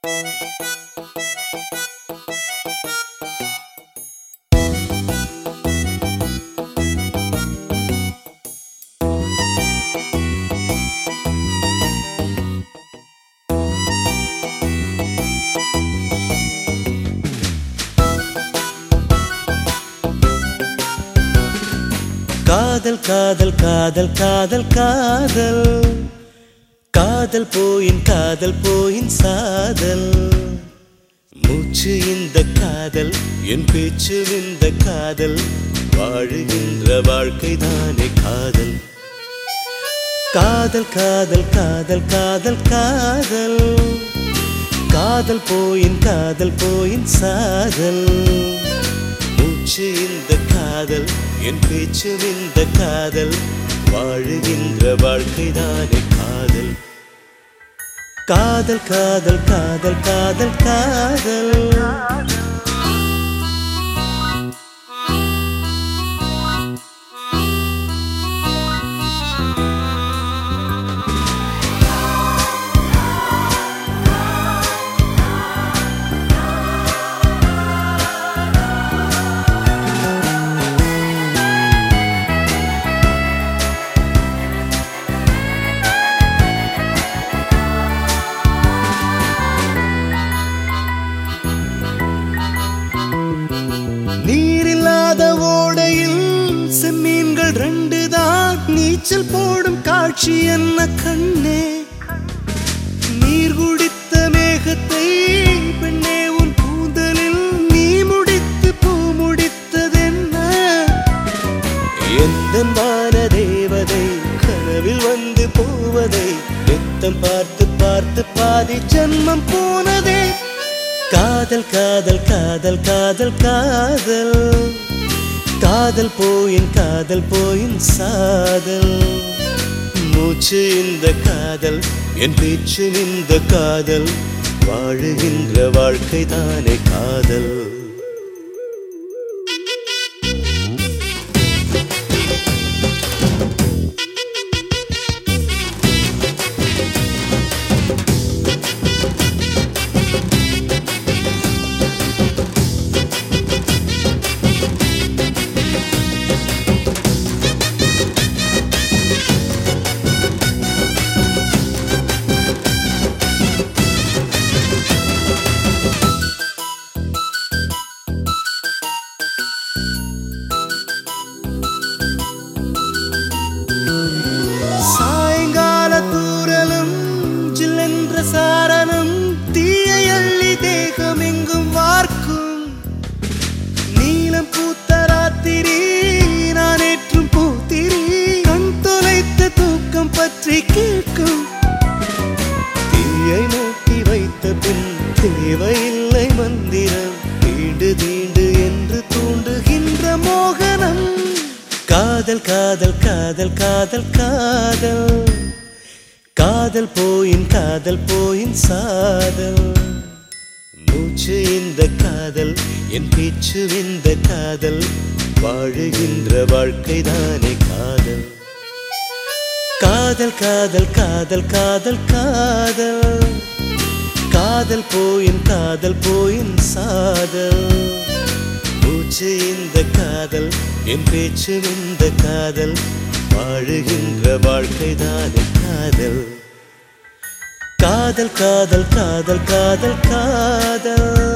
காதல் காதல் காதல் காதல் காதல் காதல் போயின் காதல் போயின் சாதல் மூச்சு இந்த காதல் என் பேச்சு இந்த காதல் வாழுகின்ற வாழ்க்கை தானே காதல் காதல் காதல் காதல் காதல் காதல் காதல் போயின் காதல் போயின் சாதல் மூச்சு இந்த காதல் என் பேச்சு இந்த காதல் வாழுகின்ற வாழ்க்கை தானே காதல் காதல் காதல் காதல் காதல் காதல் நீரில்லாத ஓடையில் செம்மீன்கள் ரெண்டு தான் நீச்சல் போடும் காட்சி என்ன கண்ணே நீர் குடித்த மேகத்தை பெண்ணே உன் கூந்தலில் நீ முடித்து பூ முடித்ததென்ன எந்த வான தேவதை கனவில் வந்து போவதை நித்தம் பார்த்து பார்த்து பாதி ஜன்மம் போனதே காதல் காதல் காதல் காதல் காதல் காதல் போயின் காதல் போயின் சாதல் மூச்சு இந்த காதல் என் பேச்சு இந்த காதல் வாழுகின்ற வாழ்க்கை தானே காதல் சாயங்கால தூரலும் ஜில்லென்ற சாரணம் தீயை அள்ளி தேகம் எங்கும் வார்க்கும் நீலம் பூத்த ராத்திரி நான் ஏற்றும் பூத்திரி கண் தொலைத்த தூக்கம் பற்றி கேட்கும் தீயை மூட்டி வைத்த பின் தேவையில்லை மந்திரம் தீண்டு தீண்டு என்று தூண்டுகின்ற மோகனம் காதல் காதல் காதல் காதல் காதல் காதல் போயின் காதல் போயின் சாதல் மூச்சு இந்த காதல் என் பேச்சு இந்த காதல் வாழுகின்ற வாழ்க்கை தானே காதல் காதல் காதல் காதல் காதல் காதல் காதல் போயின் காதல் போயின் சாதல் மூச்சு இந்த காதல் என் பேச்சு இந்த காதல் வாழுகின்ற வாழ்க்கை தானே காதல் காதல் காதல் காதல் காதல் காதல்